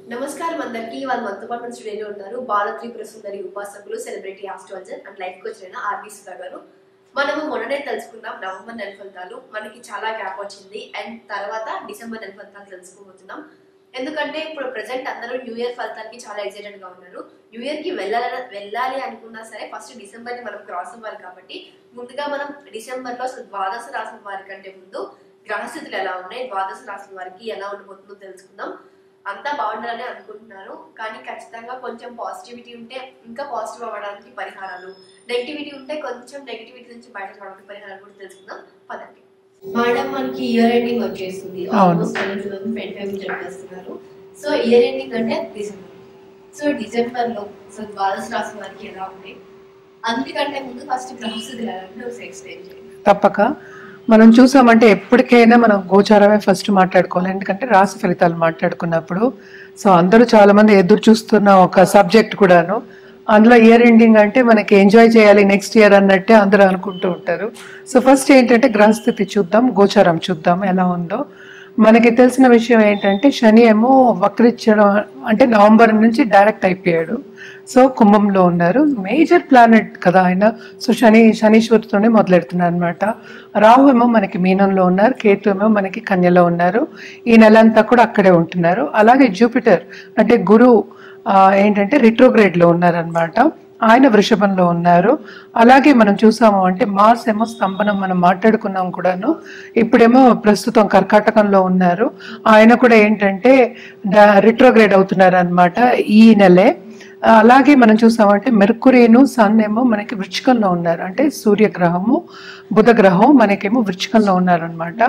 నమస్కారం అందరికీ ఇవాళ మనతో పాటు మన స్టూడియోలో ఉన్నారు బాల త్రిపుర సుందరి ఉపాసకులు celebrity astrologer and life coach అయిన ఆర్బీ సుధా గారు మనము మొన్ననే తెలుసుకున్నాం నవంబర్ నెల ఫలితాలు మనకి చాలా గ్యాప్ వచ్చింది అండ్ తర్వాత డిసెంబర్ నెల ఫలితాలు తెలుసుకోబోతున్నాం ఎందుకంటే ఇప్పుడు ప్రజెంట్ అందరూ న్యూ ఇయర్ ఫలితానికి చాలా ఎక్సైటెడ్ గా ఉన్నారు న్యూ ఇయర్ కి వెళ్ళాలి వెళ్ళాలి అనుకున్నా సరే ఫస్ట్ డిసెంబర్ ని మనం క్రాస్ అవ్వాలి కాబట్టి ముందుగా మనం డిసెంబర్ లో అసలు ద్వాదశ రాశుల వారి కంటే ముందు గ్రహస్థితులు ఎలా ఉన్నాయి ద్వాదశ రాశుల వారికి ఎలా ఉండబోతుందో తెలుసుకుందాం అంతా బాగుండాలని అనుకుంటున్నారు కానీ ఖచ్చితంగా కొంచెం పాజిటివిటీ ఉంటే ఇంకా పాజిటివ్ అవ్వడానికి పరిహారాలు నెగిటివిటీ ఉంటే కొంచెం నెగిటివిటీ నుంచి బయట రావడానికి పరిహారాలు కూడా తెలుసుకుందాం పదండి మేడం మనకి ఇయర్ ఎండింగ్ వచ్చేస్తుంది అవును. Almost two thousand twenty five చెప్పేస్తున్నారు సో ఇయర్ ఎండింగ్ అంటే డిసెంబర్ సో డిసెంబర్ లో సో ద్వాదశ రాశి వారికి ఎలా ఉన్నాయి అందుకంటే ముందు ఫస్ట్ గ్రహస్థితులు ఎలా ఉంటే ఒకసారి ఎక్స్ప్లెయిన్ చేయండి తప్పక మనం చూసామంటే ఎప్పటికైనా మనం గోచారమే ఫస్ట్ మాట్లాడుకోవాలి ఎందుకంటే రాశి ఫలితాలు మాట్లాడుకున్నప్పుడు సో అందరూ చాలా మంది ఎదురు చూస్తున్న ఒక సబ్జెక్ట్ కూడాను అందులో ఇయర్ ఎండింగ్ అంటే మనకి ఎంజాయ్ చేయాలి నెక్స్ట్ ఇయర్ అన్నట్టే అందరూ అనుకుంటూ ఉంటారు సో ఫస్ట్ ఏంటంటే గ్రహస్థితి చూద్దాం గోచారం చూద్దాం ఎలా ఉందో మనకి తెలిసిన విషయం ఏంటంటే శని ఏమో వక్రించడం అంటే నవంబర్ నుంచి డైరెక్ట్ అయిపోయాడు సో కుంభంలో ఉన్నారు మేజర్ ప్లానెట్ కదా ఆయన సో శని శనీశ్వరుతోనే మొదలెడుతున్నారు అనమాట రాహు ఏమో మనకి మీనంలో ఉన్నారు కేతు ఏమో మనకి కన్యలో ఉన్నారు ఈ నెలంతా కూడా అక్కడే ఉంటున్నారు అలాగే జూపిటర్ అంటే గురువు ఆ, ఏంటంటే రిట్రోగ్రేడ్ లో ఉన్నారనమాట ఆయన వృషభంలో ఉన్నారు అలాగే మనం చూసాము అంటే మార్స్ ఏమో స్తంభనం మనం మాట్లాడుకున్నాం కూడాను ఇప్పుడేమో ప్రస్తుతం కర్కాటకంలో ఉన్నారు ఆయన కూడా ఏంటంటే రిట్రోగ్రేడ్ అవుతున్నారు అనమాట ఈ నెలే అలాగే మనం చూసామంటే మెర్కురీను సన్ ఏమో మనకి వృచ్చికంలో ఉన్నారు అంటే సూర్యగ్రహము బుధ గ్రహం మనకేమో వృచ్చికంలో ఉన్నారనమాట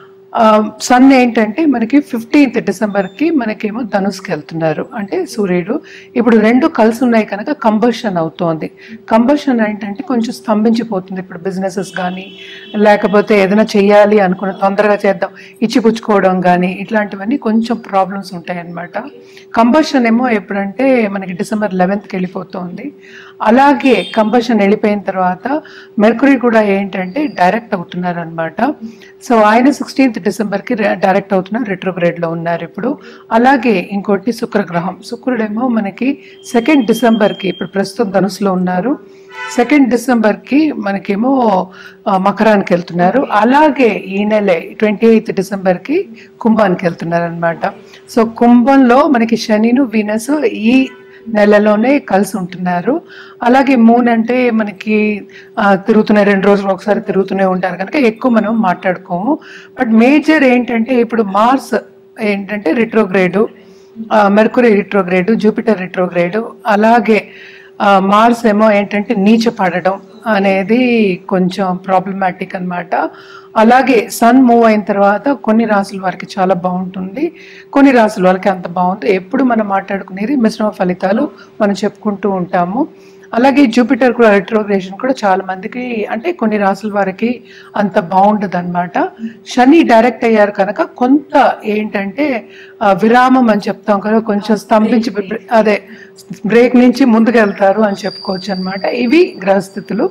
సన్ ఏంటంటే మనకి ఫిఫ్టీన్త్ డిసెంబర్కి మనకేమో ధనుస్కి వెళ్తున్నారు అంటే సూర్యుడు ఇప్పుడు రెండు కలిసి ఉన్నాయి కనుక కంబషన్ అవుతోంది కంబషన్ ఏంటంటే కొంచెం స్తంభించిపోతుంది ఇప్పుడు బిజినెసెస్ కానీ లేకపోతే ఏదైనా చేయాలి అనుకున్న తొందరగా చేద్దాం ఇచ్చిపుచ్చుకోవడం కానీ ఇట్లాంటివన్నీ కొంచెం ప్రాబ్లమ్స్ ఉంటాయి అన్నమాట కంబషన్ ఏమో ఎప్పుడంటే మనకి డిసెంబర్ లెవెన్త్కి వెళ్ళిపోతుంది అలాగే కంబషన్ వెళ్ళిపోయిన తర్వాత మెర్కురీ కూడా ఏంటంటే డైరెక్ట్ అవుతున్నారు అనమాట సో ఆయన సిక్స్టీన్త్ డిసెంబర్కి డైరెక్ట్ అవుతున్నారు రెట్రోగ్రేడ్లో ఉన్నారు ఇప్పుడు అలాగే ఇంకోటి శుక్రగ్రహం శుక్రుడేమో మనకి సెకండ్ డిసెంబర్కి ఇప్పుడు ప్రస్తుతం ధనుసులో ఉన్నారు సెకండ్ డిసెంబర్కి మనకేమో ఆ, మకరానికి వెళ్తున్నారు అలాగే ఈ నెల ట్వంటీ ఎయిత్ డిసెంబర్కి కుంభానికి వెళ్తున్నారు అనమాట సో కుంభంలో మనకి శనిను వీనస్ ఈ నెలలోనే కలిసి ఉంటున్నారు అలాగే మూన్ అంటే మనకి ఆ, తిరుగుతున్నాయి రెండు రోజులు ఒకసారి తిరుగుతూనే ఉంటారు కనుక ఎక్కువ మనం మాట్లాడుకోము బట్ మేజర్ ఏంటంటే ఇప్పుడు మార్స్ ఏంటంటే retrograde Mercury retrograde Jupiter retrograde అలాగే ఆ, మార్స్ ఏమో ఏంటంటే నీచ పడడం అనేది కొంచెం ప్రాబ్లమాటిక్ అన్నమాట అలాగే సన్ మూవ్ అయిన తర్వాత కొన్ని రాసుల వారికి చాలా బాగుంటుంది కొన్ని రాసుల వారికి అంత బాగుంది ఎప్పుడు మనం మాట్లాడుకునేది మిశ్రమ ఫలితాలు మనం చెప్పుకుంటూ ఉంటాము అలాగే జూపిటర్ కూడా రెట్రోగ్రేషన్ కూడా చాలా మందికి అంటే కొన్ని రాసుల వారికి అంత బాగుండదు అనమాట శని డైరెక్ట్ అయ్యారు కనుక కొంత ఏంటంటే ఆ, విరామం అని చెప్తాం కదా కొంచెం స్తంభించి అదే బ్రేక్ నుంచి ముందుకు వెళ్తారు అని చెప్పుకోవచ్చు అనమాట ఇవి గ్రహస్థితులు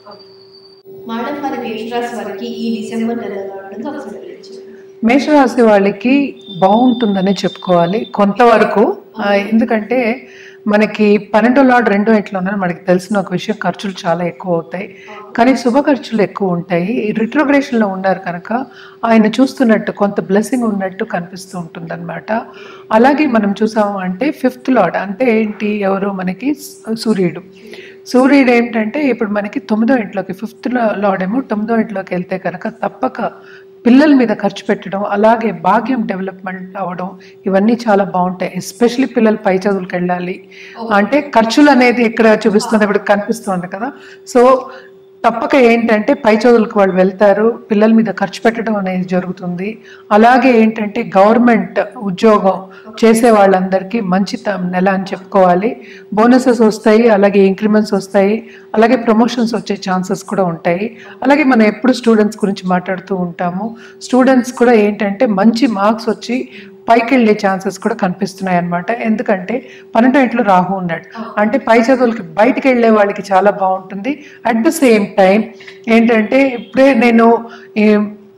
మేడం మరి మేషరాశి వారికి ఈ డిసెంబర్ నెల ఎలా ఉంటుందో ఒకసారి వివరించండి. మేషరాశి వాళ్ళకి బాగుంటుందనే చెప్పుకోవాలి కొంతవరకు ఆ, ఎందుకంటే మనకి పన్నెండో లాడ్ రెండో ఇంట్లో ఉన్నారు మనకి తెలిసిన ఒక విషయం ఖర్చులు చాలా ఎక్కువ అవుతాయి కానీ శుభ ఖర్చులు ఎక్కువ ఉంటాయి ఈ రిట్రోగ్రేషన్లో ఉన్నారు కనుక ఆయన చూస్తున్నట్టు కొంత బ్లెస్సింగ్ ఉన్నట్టు కనిపిస్తూ ఉంటుందన్నమాట అలాగే మనం చూసాము అంటే ఫిఫ్త్ లాడ్ అంటే ఏంటి ఎవరు మనకి సూర్యుడు సూర్యుడు ఏంటంటే ఇప్పుడు మనకి తొమ్మిదో ఇంట్లోకి ఫిఫ్త్ లాడ్ ఏమో తొమ్మిదో ఇంట్లోకి వెళ్తే కనుక తప్పక పిల్లల మీద ఖర్చు పెట్టడం అలాగే భాగ్యం డెవలప్మెంట్ అవ్వడం ఇవన్నీ చాలా బాగుంటాయి ఎస్పెషలీ పిల్లలు పై చదువులకు వెళ్ళాలి అంటే ఖర్చులు అనేది ఇక్కడ చూపిస్తుంది ఇప్పుడు కనిపిస్తుంది కదా సో తప్పక ఏంటంటే పై చదువులకు వాళ్ళు వెళ్తారు పిల్లల మీద ఖర్చు పెట్టడం అనేది జరుగుతుంది అలాగే ఏంటంటే గవర్నమెంట్ ఉద్యోగం చేసే వాళ్ళందరికీ మంచి త- నెల అని చెప్పుకోవాలి బోనసెస్ వస్తాయి అలాగే ఇంక్రిమెంట్స్ వస్తాయి అలాగే ప్రమోషన్స్ వచ్చే ఛాన్సెస్ కూడా ఉంటాయి అలాగే మనం ఎప్పుడు స్టూడెంట్స్ గురించి మాట్లాడుతూ ఉంటాము స్టూడెంట్స్ కూడా ఏంటంటే మంచి మార్క్స్ వచ్చి పైకి వెళ్ళే ఛాన్సెస్ కూడా కనిపిస్తున్నాయి అన్నమాట ఎందుకంటే పన్నెండో ఇంట్లో రాహు ఉన్నాడు అంటే పై చదువులకి బయటికి వెళ్ళే వాళ్ళకి చాలా బాగుంటుంది అట్ ద సేమ్ టైం ఏంటంటే ఇప్పుడే నేను ఈ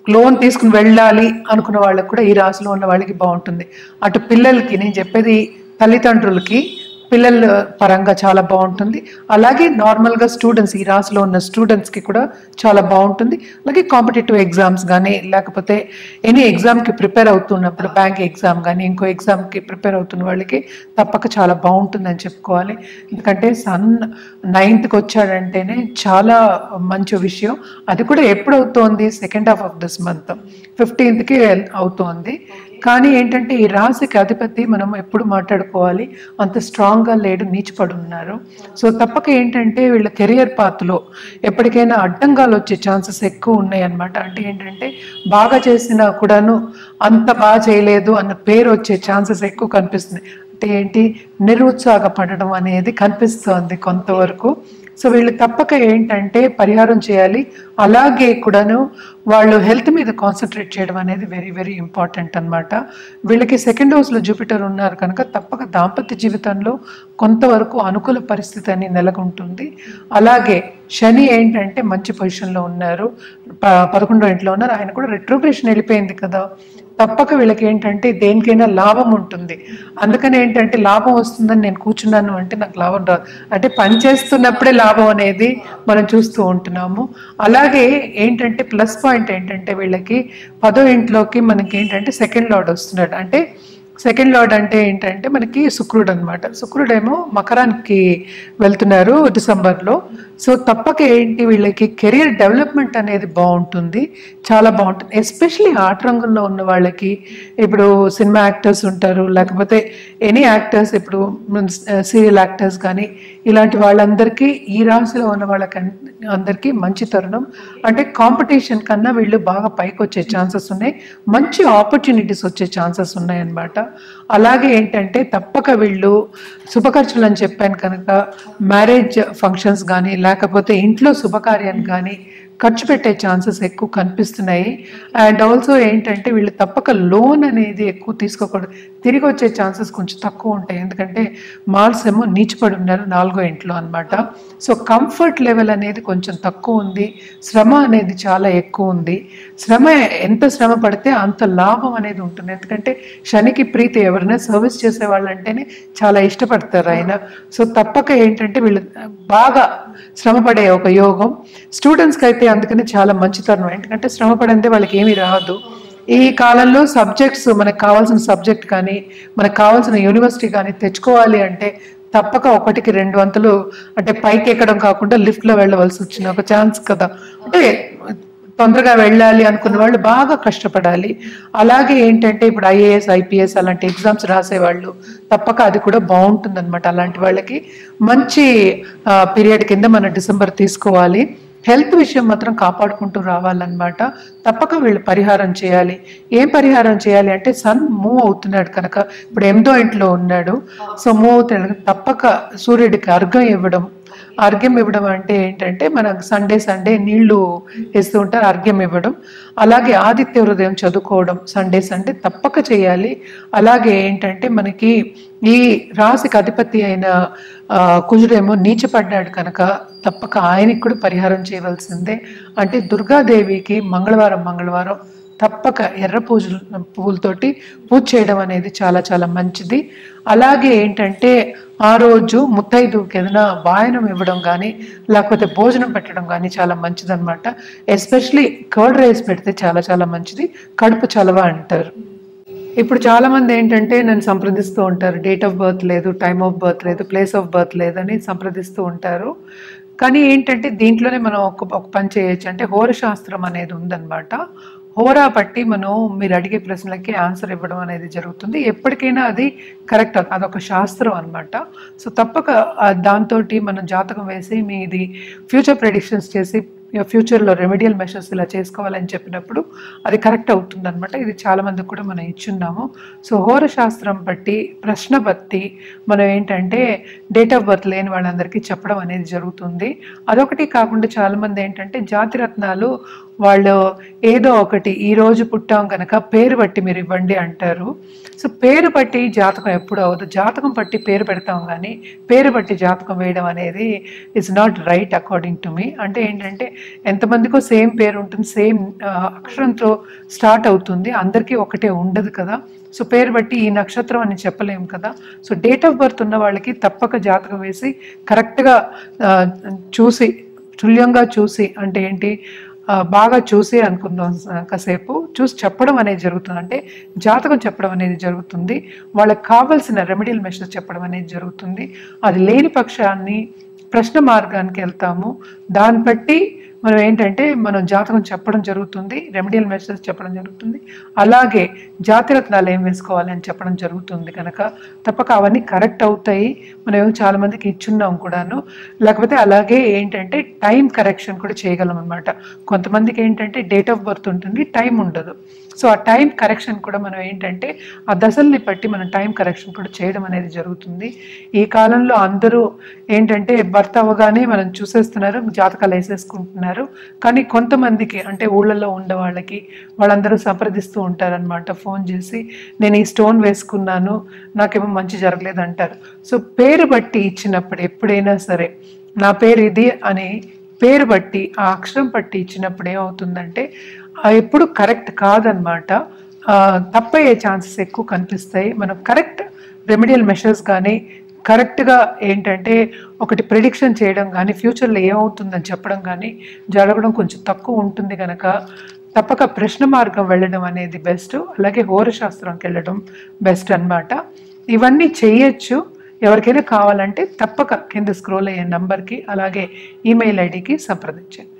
లోన్ తీసుకుని వెళ్ళాలి అనుకున్న వాళ్ళకి కూడా ఈ రాశిలో ఉన్న వాళ్ళకి బాగుంటుంది అటు పిల్లలకి నేను చెప్పేది తల్లిదండ్రులకి పిల్లల పరంగా చాలా బాగుంటుంది అలాగే నార్మల్గా స్టూడెంట్స్ ఈ రాశిలో ఉన్న స్టూడెంట్స్కి కూడా చాలా బాగుంటుంది అలాగే కాంపిటేటివ్ ఎగ్జామ్స్ కానీ లేకపోతే ఎనీ ఎగ్జామ్కి ప్రిపేర్ అవుతున్నప్పుడు బ్యాంక్ ఎగ్జామ్ కానీ ఇంకో ఎగ్జామ్కి ప్రిపేర్ అవుతున్న వాళ్ళకి తప్పక చాలా బాగుంటుందని చెప్పుకోవాలి ఎందుకంటే సన్ నైన్త్కి వచ్చాడంటేనే చాలా మంచి విషయం అది కూడా ఎప్పుడు అవుతోంది second half of this month ఫిఫ్టీన్త్కి అవుతోంది కానీ ఏంటంటే ఈ రాశికి అధిపతి మనం ఎప్పుడు మాట్లాడుకోవాలి అంత స్ట్రాంగ్గా లేడు నీచిపడి ఉన్నారు సో తప్పక ఏంటంటే వీళ్ళ కెరియర్ పాత్లో ఎప్పటికైనా అడ్డంగాలు వచ్చే ఛాన్సెస్ ఎక్కువ ఉన్నాయి అన్నమాట అంటే ఏంటంటే బాగా చేసినా కూడాను అంత బాగా చేయలేదు అన్న పేరు వచ్చే ఛాన్సెస్ ఎక్కువ కనిపిస్తుంది అంటే ఏంటి నిరుత్సాహపడడం అనేది కనిపిస్తోంది కొంతవరకు సో వీళ్ళు తప్పక ఏంటంటే పరిహారం చేయాలి అలాగే కూడాను వాళ్ళు హెల్త్ మీద కాన్సన్ట్రేట్ చేయడం అనేది వెరీ వెరీ ఇంపార్టెంట్ అన్నమాట వీళ్ళకి సెకండ్ హౌస్లో జూపిటర్ ఉన్నారు కనుక తప్పక దాంపత్య జీవితంలో కొంతవరకు అనుకూల పరిస్థితి అని నెలకొంటుంది అలాగే శని ఏంటంటే మంచి పొజిషన్లో ఉన్నారు ప- పదకొండో ఇంట్లో ఉన్నారు ఆయన కూడా రెట్రోగ్రేషన్ వెళ్ళిపోయింది కదా తప్పక వీళ్ళకి ఏంటంటే దేనికైనా లాభం ఉంటుంది అందుకని ఏంటంటే లాభం వస్తుందని నేను కూర్చున్నాను అంటే నాకు లాభం రాదు అంటే పని చేస్తున్నప్పుడే లాభం అనేది మనం చూస్తూ ఉంటున్నాము అలాగే ఏంటంటే ప్లస్ పాయింట్ ఏంటంటే వీళ్ళకి పదో ఇంట్లోకి మనకి ఏంటంటే సెకండ్ లార్డ్ వస్తున్నాడు అంటే సెకండ్ లార్డ్ అంటే ఏంటంటే మనకి శుక్రుడు అనమాట శుక్రుడేమో మకరానికి వెళ్తున్నారు డిసెంబర్లో సో తప్పక ఏంటి వీళ్ళకి కెరియర్ డెవలప్మెంట్ అనేది బాగుంటుంది చాలా బాగుంటుంది ఎస్పెషలీ ఆర్ట్ రంగంలో ఉన్న వాళ్ళకి ఇప్పుడు సినిమా యాక్టర్స్ ఉంటారు లేకపోతే ఎనీ యాక్టర్స్ ఇప్పుడు సీరియల్ యాక్టర్స్ కానీ ఇలాంటి వాళ్ళందరికీ ఈ రాశిలో ఉన్న వాళ్ళకి అన్- అందరికీ మంచి తరుణం అంటే కాంపిటీషన్ కన్నా వీళ్ళు బాగా పైకి వచ్చే ఛాన్సెస్ ఉన్నాయి మంచి ఆపర్చునిటీస్ వచ్చే ఛాన్సెస్ ఉన్నాయన్నమాట అలాగే ఏంటంటే తప్పక వీళ్ళు శుభఖర్చులు అని చెప్పాను కనుక మ్యారేజ్ ఫంక్షన్స్ కానీ లేకపోతే ఇంట్లో శుభకార్యాన్ని కానీ ఖర్చు పెట్టే ఛాన్సెస్ ఎక్కువ కనిపిస్తున్నాయి అండ్ ఆల్సో ఏంటంటే వీళ్ళు తప్పక లోన్ అనేది ఎక్కువ తీసుకోకూడదు తిరిగి వచ్చే ఛాన్సెస్ కొంచెం తక్కువ ఉంటాయి ఎందుకంటే మార్స్ ఏమో నీచిపడి ఉన్నారు నాలుగో ఇంట్లో అన్నమాట సో కంఫర్ట్ లెవెల్ అనేది కొంచెం తక్కువ ఉంది శ్రమ అనేది చాలా ఎక్కువ ఉంది శ్రమ ఎంత శ్రమ పడితే అంత లాభం అనేది ఉంటుంది ఎందుకంటే శనికి ప్రీతి ఎవరైనా సర్వీస్ చేసే వాళ్ళంటేనే చాలా ఇష్టపడతారు ఆయన సో తప్పక ఏంటంటే వీళ్ళు బాగా శ్రమపడే ఒక యోగం స్టూడెంట్స్కి అయితే అందుకని చాలా మంచి తరుణం ఎందుకంటే శ్రమ పడంతే వాళ్ళకి ఏమీ రాదు ఈ కాలంలో సబ్జెక్ట్స్ మనకు కావాల్సిన సబ్జెక్ట్ కానీ మనకు కావాల్సిన యూనివర్సిటీ కానీ తెచ్చుకోవాలి అంటే తప్పక ఒకటికి రెండు వంతులు అంటే పైకి ఎక్కడం కాకుండా లిఫ్ట్లో వెళ్ళవలసి వచ్చిన ఒక ఛాన్స్ కదా అంటే తొందరగా వెళ్ళాలి అనుకున్న వాళ్ళు బాగా కష్టపడాలి అలాగే ఏంటంటే ఇప్పుడు ఐఏఎస్ ఐపీఎస్ అలాంటి ఎగ్జామ్స్ రాసేవాళ్ళు తప్పక అది కూడా బాగుంటుంది అనమాట అలాంటి వాళ్ళకి మంచి పీరియడ్ కింద మనం డిసెంబర్ తీసుకోవాలి హెల్త్ విషయం మాత్రం కాపాడుకుంటూ రావాలన్నమాట తప్పక వీళ్ళు పరిహారం చేయాలి ఏం పరిహారం చేయాలి అంటే సన్ మూవ్ అవుతున్నాడు కనుక ఇప్పుడు ఎనిమిదో ఇంట్లో ఉన్నాడు సో మూవ్ అవుతున్నాడు తప్పక సూర్యుడికి అర్ఘం ఇవ్వడం అర్ఘ్యం ఇవ్వడం అంటే ఏంటంటే మనకు సండే సండే నీళ్లు వేస్తూ ఉంటారు అర్ఘ్యం ఇవ్వడం అలాగే ఆదిత్య హృదయం చదువుకోవడం సండే సండే తప్పక చేయాలి అలాగే ఏంటంటే మనకి ఈ రాశికి అధిపతి అయిన ఆ, కుజుడేమో నీచపడ్డాడు కనుక తప్పక ఆయనకి కూడా పరిహారం చేయవలసిందే అంటే దుర్గాదేవికి మంగళవారం మంగళవారం తప్పక ఎర్ర పూజలు పువ్వులతోటి పూజ చేయడం అనేది చాలా చాలా మంచిది అలాగే ఏంటంటే ఆ రోజు ముత్తైదుకి ఏదైనా వాయనం ఇవ్వడం కానీ లేకపోతే భోజనం పెట్టడం కానీ చాలా మంచిదన్నమాట ఎస్పెషలీ కర్డ్ రైస్ పెడితే చాలా చాలా మంచిది కడుపు చలవ అంటారు ఇప్పుడు చాలా మంది ఏంటంటే నన్ను సంప్రదిస్తూ ఉంటారు డేట్ ఆఫ్ బర్త్ లేదు టైమ్ ఆఫ్ బర్త్ లేదు ప్లేస్ ఆఫ్ బర్త్ లేదని సంప్రదిస్తూ ఉంటారు కానీ ఏంటంటే దీంట్లోనే మనం ఒక ఒక పని చేయొచ్చు అంటే హోరశాస్త్రం అనేది ఉందన్నమాట హోరా బట్టి మనం మీరు అడిగే ప్రశ్నలకి ఆన్సర్ ఇవ్వడం అనేది జరుగుతుంది ఎప్పటికైనా అది కరెక్ట్ అదొక శాస్త్రం అన్నమాట సో తప్పక దాంతో మనం జాతకం వేసి మీది ఫ్యూచర్ ప్రెడిక్షన్స్ చేసి ఫ్యూచర్లో రెమెడియల్ మెషర్స్ ఇలా చేసుకోవాలని చెప్పినప్పుడు అది కరెక్ట్ అవుతుంది అనమాట ఇది చాలా మందికి కూడా మనం ఇచ్చున్నాము సో హోర శాస్త్రం బట్టి ప్రశ్న బట్టి మనం ఏంటంటే డేట్ ఆఫ్ బర్త్ లేని వాళ్ళందరికీ చెప్పడం అనేది జరుగుతుంది అదొకటి కాకుండా చాలా మంది ఏంటంటే జాతిరత్నాలు వాళ్ళు ఏదో ఒకటి ఈ రోజు పుట్టాం కనుక పేరు బట్టి మీరు ఇవ్వండి అంటారు సో పేరు బట్టి జాతకం ఎప్పుడు అవ్వదు జాతకం బట్టి పేరు పెడతాం కానీ పేరు బట్టి జాతకం వేయడం అనేది it's not right according to మీ అంటే ఏంటంటే ఎంతమందికో సేమ్ పేరు ఉంటుంది సేమ్ అక్షరంతో స్టార్ట్ అవుతుంది అందరికీ ఒకటే ఉండదు కదా సో పేరు బట్టి ఈ నక్షత్రం అని చెప్పలేము కదా సో డేట్ ఆఫ్ బర్త్ ఉన్న వాళ్ళకి తప్పక జాతకం వేసి కరెక్ట్గా చూసి తుల్యంగా చూసి అంటే ఏంటి ఆ, బాగా చూసి అనుకుందాం స- కాసేపు చూసి చెప్పడం అనేది జరుగుతుంది అంటే జాతకం చెప్పడం అనేది జరుగుతుంది వాళ్ళకి కావాల్సిన రెమెడియల్ మెషర్స్ చెప్పడం అనేది జరుగుతుంది అది లేని పక్షాన్ని ప్రశ్న మార్గానికి వెళ్తాము దాన్ని బట్టి మనం ఏంటంటే మనం జాతకం చెప్పడం జరుగుతుంది రెమెడియల్ మెషర్స్ చెప్పడం జరుగుతుంది అలాగే జాతిరత్నాలు ఏం వేసుకోవాలి అని చెప్పడం జరుగుతుంది కనుక తప్పక అవన్నీ కరెక్ట్ అవుతాయి మనం ఏమో చాలా మందికి ఇచ్చున్నాం కూడాను లేకపోతే అలాగే ఏంటంటే టైం కరెక్షన్ కూడా చేయగలం అనమాట కొంతమందికి ఏంటంటే డేట్ ఆఫ్ బర్త్ ఉంటుంది టైం ఉండదు సో ఆ టైం కరెక్షన్ కూడా మనం ఏంటంటే ఆ దశల్ని బట్టి మనం టైం కరెక్షన్ కూడా చేయడం అనేది జరుగుతుంది ఈ కాలంలో అందరూ ఏంటంటే భర్త అవ్వగానే మనం చూసేస్తున్నారు జాతకాలు వేసేసుకుంటున్నారు కానీ కొంతమందికి అంటే ఊళ్ళల్లో ఉండే వాళ్ళకి వాళ్ళందరూ సంప్రదిస్తూ ఉంటారనమాట ఫోన్ చేసి నేను ఈ స్టోన్ వేసుకున్నాను నాకేమో మంచి జరగలేదు అంటారు సో పేరు బట్టి ఇచ్చినప్పుడు ఎప్పుడైనా సరే నా పేరు ఇది అని పేరు బట్టి ఆ అక్షరం బట్టి ఇచ్చినప్పుడు ఏమవుతుందంటే ఆ ఎప్పుడు కరెక్ట్ కాదనమాట ఆ, తప్పయ్యే ఛాన్సెస్ ఎక్కువ కనిపిస్తాయి మనం కరెక్ట్ రెమెడియల్ మెషర్స్ కానీ కరెక్ట్గా ఏంటంటే ఒకటి ప్రిడిక్షన్ చేయడం కానీ ఫ్యూచర్లో ఏమవుతుందని చెప్పడం కానీ జరగడం కొంచెం తక్కువ ఉంటుంది కనుక తప్పక ప్రశ్న మార్గం వెళ్ళడం అనేది బెస్ట్ అలాగే హోరశాస్త్రంకి వెళ్ళడం బెస్ట్ అన్నమాట ఇవన్నీ చేయొచ్చు ఎవరికైనా కావాలంటే తప్పక కింద స్క్రోల్ అయ్యే నంబర్కి అలాగే ఈమెయిల్ ఐడికి సంప్రదించండి